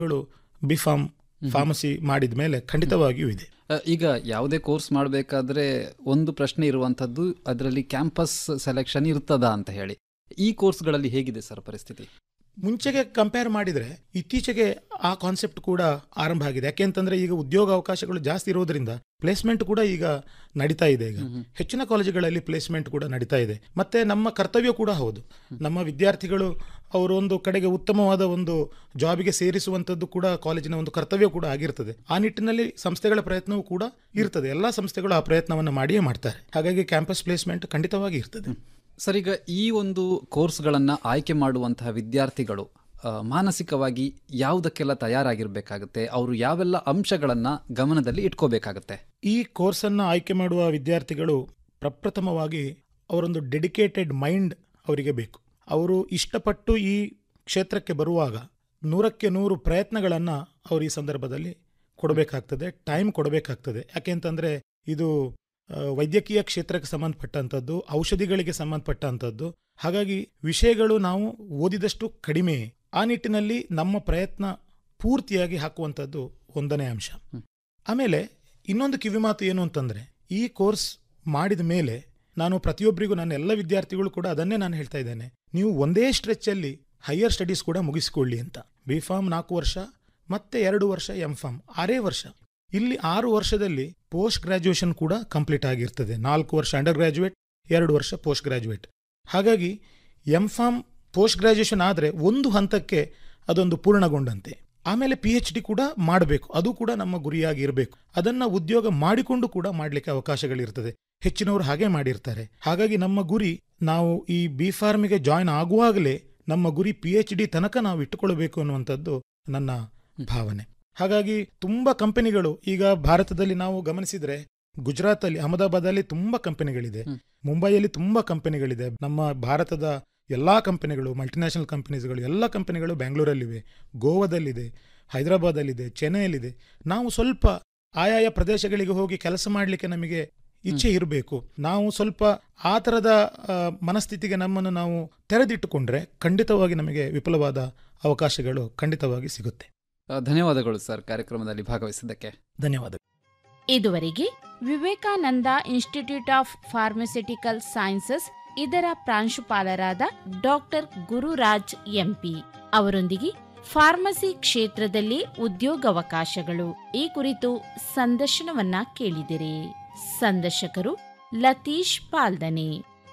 ಗಳು BPharm pharmacy ಮಾಡಿದ ಮೇಲೆ ಖಂಡಿತವಾಗಿಯೂ ಇದೆ ಅ, ಈಗ ಯಾವುದೇ ಕೋರ್ಸ್ ಮಾಡಬೇಕಾದ್ರೆ ಒಂದು ಪ್ರಶ್ನೆ ಇರುವಂಥದ್ದು ಅದರಲ್ಲಿ ಕ್ಯಾಂಪಸ್ ಸೆಲೆಕ್ಷನ್ ಇರ್ತದಾ ಅಂತ ಹೇಳಿ ಈ ಕೋರ್ಸ್ಗಳಲ್ಲಿ ಹೇಗಿದೆ ಸರ್ ಪರಿಸ್ಥಿತಿ ಮುಂಚೆಗೆ ಕಂಪೇರ್ ಮಾಡಿದರೆ ಇತ್ತೀಚೆಗೆ ಆ ಕಾನ್ಸೆಪ್ಟ್ ಕೂಡ ಆರಂಭ ಆಗಿದೆ ಯಾಕೆಂತಂದ್ರೆ ಈಗ ಉದ್ಯೋಗ ಅವಕಾಶಗಳು ಜಾಸ್ತಿ ಇರೋದ್ರಿಂದ ಪ್ಲೇಸ್ಮೆಂಟ್ ಕೂಡ ಈಗ ನಡೀತಾ ಇದೆ ಈಗ ಹೆಚ್ಚಿನ ಕಾಲೇಜುಗಳಲ್ಲಿ ಪ್ಲೇಸ್ಮೆಂಟ್ ಕೂಡ ನಡೀತಾ ಇದೆ ಮತ್ತೆ ನಮ್ಮ ಕರ್ತವ್ಯ ಕೂಡ ಹೌದು ನಮ್ಮ ವಿದ್ಯಾರ್ಥಿಗಳು ಅವರು ಒಂದು ಕಡೆಗೆ ಉತ್ತಮವಾದ ಒಂದು ಜಾಬಿಗೆ ಸೇರಿಸುವಂಥದ್ದು ಕೂಡ ಕಾಲೇಜಿನ ಒಂದು ಕರ್ತವ್ಯ ಕೂಡ ಆಗಿರ್ತದೆ ಆ ನಿಟ್ಟಿನಲ್ಲಿ ಸಂಸ್ಥೆಗಳ ಪ್ರಯತ್ನವೂ ಕೂಡ ಇರ್ತದೆ ಎಲ್ಲ ಸಂಸ್ಥೆಗಳು ಆ ಪ್ರಯತ್ನವನ್ನು ಮಾಡಿಯೇ ಮಾಡ್ತಾರೆ ಹಾಗಾಗಿ ಕ್ಯಾಂಪಸ್ ಪ್ಲೇಸ್ಮೆಂಟ್ ಖಂಡಿತವಾಗಿ ಇರ್ತದೆ ಸರ್ ಈಗ ಈ ಒಂದು ಕೋರ್ಸ್ಗಳನ್ನು ಆಯ್ಕೆ ಮಾಡುವಂತಹ ವಿದ್ಯಾರ್ಥಿಗಳು ಆ, ಮಾನಸಿಕವಾಗಿ ಯಾವುದಕ್ಕೆಲ್ಲ ತಯಾರಾಗಿರ್ಬೇಕಾಗುತ್ತೆ ಅವರು ಯಾವೆಲ್ಲ ಅಂಶಗಳನ್ನು ಗಮನದಲ್ಲಿ ಇಟ್ಕೋಬೇಕಾಗತ್ತೆ ಈ ಕೋರ್ಸನ್ನು ಆಯ್ಕೆ ಮಾಡುವ ವಿದ್ಯಾರ್ಥಿಗಳು ಪ್ರಪ್ರಥಮವಾಗಿ ಅವರೊಂದು ಡೆಡಿಕೇಟೆಡ್ ಮೈಂಡ್ ಅವರಿಗೆ ಬೇಕು ಅವರು ಇಷ್ಟಪಟ್ಟು ಈ ಕ್ಷೇತ್ರಕ್ಕೆ ಬರುವಾಗ ನೂರಕ್ಕೆ ನೂರು ಪ್ರಯತ್ನಗಳನ್ನು ಅವರು ಈ ಸಂದರ್ಭದಲ್ಲಿ ಕೊಡಬೇಕಾಗ್ತದೆ ಟೈಮ್ ಕೊಡಬೇಕಾಗ್ತದೆ ಯಾಕೆಂತಂದರೆ ಇದು ಆ, ವೈದ್ಯಕೀಯ ಕ್ಷೇತ್ರಕ್ಕೆ ಸಂಬಂಧಪಟ್ಟಂಥದ್ದು ಔಷಧಿಗಳಿಗೆ ಸಂಬಂಧಪಟ್ಟಂಥದ್ದು ಹಾಗಾಗಿ ವಿಷಯಗಳು ನಾವು ಓದಿದಷ್ಟು ಕಡಿಮೆ ಆ ನಿಟ್ಟಿನಲ್ಲಿ ನಮ್ಮ ಪ್ರಯತ್ನ ಪೂರ್ತಿಯಾಗಿ ಹಾಕುವಂಥದ್ದು ಒಂದನೇ ಅಂಶ ಆಮೇಲೆ ಇನ್ನೊಂದು ಕಿವಿಮಾತು ಏನು ಅಂತಂದ್ರೆ ಈ ಕೋರ್ಸ್ ಮಾಡಿದ ಮೇಲೆ ನಾನು ಪ್ರತಿಯೊಬ್ಬರಿಗೂ ನನ್ನ ಎಲ್ಲ ವಿದ್ಯಾರ್ಥಿಗಳು ಕೂಡ ಅದನ್ನೇ ನಾನು ಹೇಳ್ತಾ ಇದ್ದೇನೆ ನೀವು ಒಂದೇ ಸ್ಟ್ರೆಚ್ಚಲ್ಲಿ ಹೈಯರ್ ಸ್ಟಡೀಸ್ ಕೂಡ ಮುಗಿಸಿಕೊಳ್ಳಿ ಅಂತ ಬಿ ಫಾರ್ಮ್ ನಾಲ್ಕು ವರ್ಷ ಮತ್ತೆ ಎರಡು ವರ್ಷ ಎಂ ಫಾರ್ಮ್ ಆರೇ ವರ್ಷ ಇಲ್ಲಿ ಆರು ವರ್ಷದಲ್ಲಿ ಪೋಸ್ಟ್ ಗ್ರಾಜ್ಯುಯೇಷನ್ ಕೂಡ ಕಂಪ್ಲೀಟ್ ಆಗಿರ್ತದೆ ನಾಲ್ಕು ವರ್ಷ ಅಂಡರ್ ಗ್ರಾಜ್ಯುಯೇಟ್ ಎರಡು ವರ್ಷ ಪೋಸ್ಟ್ ಗ್ರಾಜ್ಯುಯೇಟ್ ಹಾಗಾಗಿ ಎಂ ಫಾರ್ಮ್ ಪೋಸ್ಟ್ ಗ್ರಾಜ್ಯುಯೇಷನ್ ಆದರೆ ಒಂದು ಹಂತಕ್ಕೆ ಅದೊಂದು ಪೂರ್ಣಗೊಂಡಂತೆ ಆಮೇಲೆ ಪಿ ಎಚ್ ಡಿ ಕೂಡ ಮಾಡಬೇಕು ಅದು ಕೂಡ ನಮ್ಮ ಗುರಿಯಾಗಿ ಇರಬೇಕು ಅದನ್ನ ಉದ್ಯೋಗ ಮಾಡಿಕೊಂಡು ಕೂಡ ಮಾಡಲಿಕ್ಕೆ ಅವಕಾಶಗಳಿರ್ತದೆ ಹೆಚ್ಚಿನವರು ಹಾಗೆ ಮಾಡಿರ್ತಾರೆ ಹಾಗಾಗಿ ನಮ್ಮ ಗುರಿ ನಾವು ಈ ಬಿ ಫಾರ್ಮಿಗೆ ಜಾಯ್ನ್ ಆಗುವಾಗಲೇ ನಮ್ಮ ಗುರಿ ಪಿ ಎಚ್ ಡಿ ತನಕ ನಾವು ಇಟ್ಟುಕೊಳ್ಬೇಕು ಅನ್ನುವಂಥದ್ದು ನನ್ನ ಭಾವನೆ ಹಾಗಾಗಿ ತುಂಬಾ ಕಂಪನಿಗಳು ಈಗ ಭಾರತದಲ್ಲಿ ನಾವು ಗಮನಿಸಿದ್ರೆ ಗುಜರಾತ್ ಅಲ್ಲಿ ಅಹಮದಾಬಾದ್ ತುಂಬಾ ಕಂಪನಿಗಳಿದೆ ಮುಂಬೈಯಲ್ಲಿ ತುಂಬಾ ಕಂಪನಿಗಳಿದೆ ನಮ್ಮ ಭಾರತದ ಎಲ್ಲಾ ಕಂಪನಿಗಳು ಮಲ್ಟಿನ್ಯಾಷನಲ್ ಕಂಪನೀಸ್ಗಳು ಎಲ್ಲ ಕಂಪನಿಗಳು ಬೆಂಗಳೂರಲ್ಲಿವೆ ಗೋವಾದಲ್ಲಿದೆ ಹೈದರಾಬಾದಲ್ಲಿದೆ ಚೆನ್ನೈಯಲ್ಲಿದೆ ನಾವು ಸ್ವಲ್ಪ ಆಯಾಯ ಪ್ರದೇಶಗಳಿಗೆ ಹೋಗಿ ಕೆಲಸ ಮಾಡಲಿಕ್ಕೆ ನಮಗೆ ಇಚ್ಛೆ ಇರಬೇಕು ನಾವು ಸ್ವಲ್ಪ ಆ ಥರದ ಆ, ಮನಸ್ಥಿತಿಗೆ ನಮ್ಮನ್ನು ನಾವು ತೆರೆದಿಟ್ಟುಕೊಂಡ್ರೆ ಖಂಡಿತವಾಗಿ ನಮಗೆ ವಿಫಲವಾದ ಅವಕಾಶಗಳು ಖಂಡಿತವಾಗಿ ಸಿಗುತ್ತೆ ಆ, ಧನ್ಯವಾದಗಳು ಸರ್ ಕಾರ್ಯಕ್ರಮದಲ್ಲಿ ಭಾಗವಹಿಸಿದ್ದಕ್ಕೆ ಧನ್ಯವಾದ ಇದುವರೆಗೆ Vivekananda institute of pharmaceutical sciences ಇದರ ಪ್ರಾಂಶುಪಾಲರಾದ ಡಾಕ್ಟರ್ ಗುರುರಾಜ್ ಎಂಪಿ ಅವರೊಂದಿಗೆ ಫಾರ್ಮಸಿ ಕ್ಷೇತ್ರದಲ್ಲಿ ಉದ್ಯೋಗಾವಕಾಶಗಳು ಈ ಕುರಿತು ಸಂದರ್ಶನವನ್ನ ಕೇಳಿದಿರಿ ಸಂದರ್ಶಕರು ಲತೀಶ್ ಪಾಲ್ದನೆ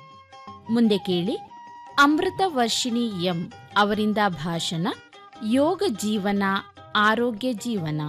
ಮುಂದೆ ಕೇಳಿ ಅಮೃತ ವರ್ಷಿಣಿ ಎಂ ಅವರಿಂದ ಭಾಷಣ ಯೋಗ ಜೀವನ ಆರೋಗ್ಯ ಜೀವನ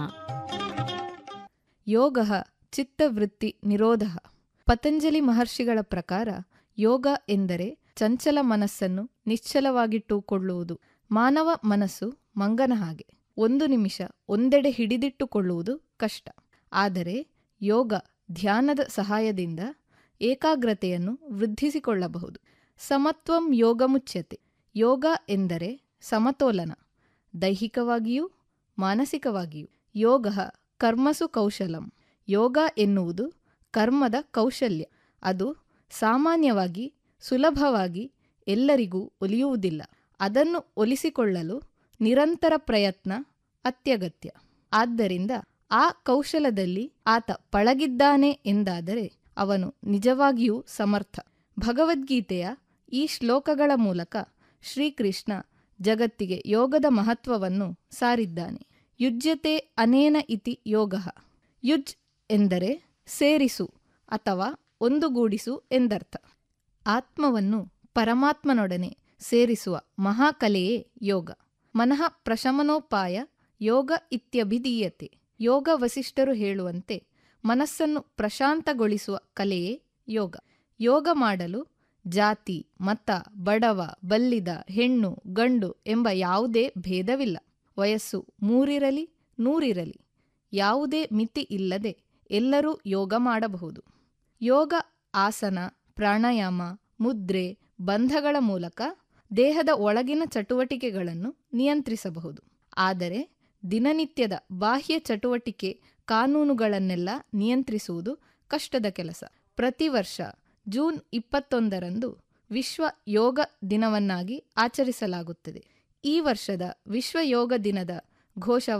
ಯೋಗ ಚಿತ್ತವೃತ್ತಿ ನಿರೋಧ ಪತಂಜಲಿ ಮಹರ್ಷಿಗಳ ಪ್ರಕಾರ ಯೋಗ ಎಂದರೆ ಚಂಚಲ ಮನಸ್ಸನ್ನು ನಿಶ್ಚಲವಾಗಿಟ್ಟುಕೊಳ್ಳುವುದು ಮಾನವ ಮನಸ್ಸು ಮಂಗನ ಹಾಗೆ ಒಂದು ನಿಮಿಷ ಒಂದೆಡೆ ಹಿಡಿದಿಟ್ಟುಕೊಳ್ಳುವುದು ಕಷ್ಟ ಆದರೆ ಯೋಗ ಧ್ಯಾನದ ಸಹಾಯದಿಂದ ಏಕಾಗ್ರತೆಯನ್ನು ವೃದ್ಧಿಸಿಕೊಳ್ಳಬಹುದು ಸಮತ್ವಂ ಯೋಗ ಮುಚ್ಯತೆ ಯೋಗ ಎಂದರೆ ಸಮತೋಲನ ದೈಹಿಕವಾಗಿಯೂ ಮಾನಸಿಕವಾಗಿಯೂ ಯೋಗ ಕರ್ಮಸು ಕೌಶಲಂ ಯೋಗ ಎನ್ನುವುದು ಕರ್ಮದ ಕೌಶಲ್ಯ ಅದು ಸಾಮಾನ್ಯವಾಗಿ ಸುಲಭವಾಗಿ ಎಲ್ಲರಿಗೂ ಒಲಿಯುವುದಿಲ್ಲ ಅದನ್ನು ಒಲಿಸಿಕೊಳ್ಳಲು ನಿರಂತರ ಪ್ರಯತ್ನ ಅತ್ಯಗತ್ಯ ಆದ್ದರಿಂದ ಆ ಕೌಶಲದಲ್ಲಿ ಆತ ಪಳಗಿದ್ದಾನೆ ಎಂದಾದರೆ ಅವನು ನಿಜವಾಗಿಯೂ ಸಮರ್ಥ ಭಗವದ್ಗೀತೆಯ ಈ ಶ್ಲೋಕಗಳ ಮೂಲಕ ಶ್ರೀಕೃಷ್ಣ ಜಗತ್ತಿಗೆ ಯೋಗದ ಮಹತ್ವವನ್ನು ಸಾರಿದ್ದಾನೆ ಯುಜ್ಯತೆ ಅನೇನ ಇತಿ ಯೋಗ ಯುಜ್ ಎಂದರೆ ಸೇರಿಸು ಅಥವಾ ಒಂದುಗೂಡಿಸು ಎಂದರ್ಥ ಆತ್ಮವನ್ನು ಪರಮಾತ್ಮನೊಡನೆ ಸೇರಿಸುವ ಮಹಾಕಲೆಯೇ ಯೋಗ ಮನಃ ಪ್ರಶಮನೋಪಾಯ ಯೋಗ ಇತ್ಯಭಿಧೀಯತೆ ಯೋಗ ವಸಿಷ್ಠರು ಹೇಳುವಂತೆ ಮನಸ್ಸನ್ನು ಪ್ರಶಾಂತಗೊಳಿಸುವ ಕಲೆಯೇ ಯೋಗ ಯೋಗ ಮಾಡಲು ಜಾತಿ ಮತ ಬಡವ ಬಲ್ಲಿದ ಹೆಣ್ಣು ಗಂಡು ಎಂಬ ಯಾವುದೇ ಭೇದವಿಲ್ಲ ವಯಸ್ಸು ಮೂರಿರಲಿ ನೂರಿರಲಿ ಯಾವುದೇ ಮಿತಿ ಇಲ್ಲದೆ ಎಲ್ಲರೂ ಯೋಗ ಮಾಡಬಹುದು ಯೋಗ ಆಸನ ಪ್ರಾಣಾಯಾಮ ಮುದ್ರೆ ಬಂಧಗಳ ಮೂಲಕ ದೇಹದ ಒಳಗಿನ ಚಟುವಟಿಕೆಗಳನ್ನು ನಿಯಂತ್ರಿಸಬಹುದು ಆದರೆ ದಿನನಿತ್ಯದ ಬಾಹ್ಯ ಚಟುವಟಿಕೆ ಕಾನೂನುಗಳನ್ನೆಲ್ಲ ನಿಯಂತ್ರಿಸುವುದು ಕಷ್ಟದ ಕೆಲಸ ಪ್ರತಿ ವರ್ಷ ಜೂನ್ ಇಪ್ಪತ್ತೊಂದರಂದು ವಿಶ್ವ ಯೋಗ ದಿನವನ್ನಾಗಿ ಆಚರಿಸಲಾಗುತ್ತದೆ ಈ ವರ್ಷದ ವಿಶ್ವ ಯೋಗ ದಿನದ ಘೋಷ